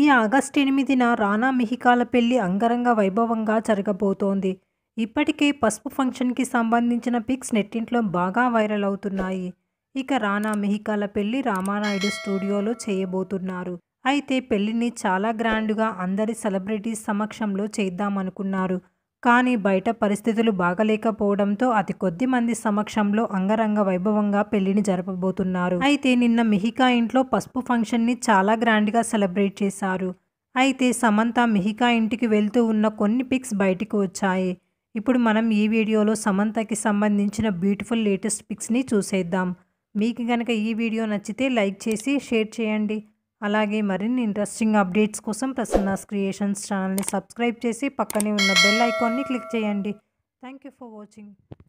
August ఎనిమిదిన రానా మిహికాల పెళ్లి అంగరంగ వైభవంగా జరగబోతోంది ఇప్పటికే పసుపు ఫంక్షన్కి సంబంధించిన పిక్స్ నెట్టింట్లో బాగా వైరల్ అవుతున్నాయి ఇక రానా మిహికాల పెళ్లి రామానాయుడు స్టూడియోలో చేయబోతున్నారు అయితే పెళ్లిని చాలా గ్రాండ్గా అందరి సెలబ్రిటీస్ సమక్షంలో చేద్దామనుకున్నారు కానీ బయట పరిస్థితులు బాగలేకపోవడంతో అతి కొద్ది మంది సమక్షంలో అంగరంగ వైభవంగా పెళ్లిని జరపబోతున్నారు అయితే నిన్న మిహికా ఇంట్లో పసుపు ఫంక్షన్ని చాలా గ్రాండ్గా సెలబ్రేట్ చేశారు అయితే సమంత మిహికా ఇంటికి వెళ్తూ ఉన్న కొన్ని పిక్స్ బయటికి వచ్చాయి ఇప్పుడు మనం ఈ వీడియోలో సమంతకి సంబంధించిన బ్యూటిఫుల్ లేటెస్ట్ పిక్స్ని చూసేద్దాం మీకు కనుక ఈ వీడియో నచ్చితే లైక్ చేసి షేర్ చేయండి అలాగే మరిన్ని ఇంట్రెస్టింగ్ అప్డేట్స్ కోసం ప్రసన్నాస్ క్రియేషన్స్ ఛానల్ని సబ్స్క్రైబ్ చేసి పక్కనే ఉన్న బెల్ ఐకాన్ని క్లిక్ చేయండి థ్యాంక్ యూ ఫర్ వాచింగ్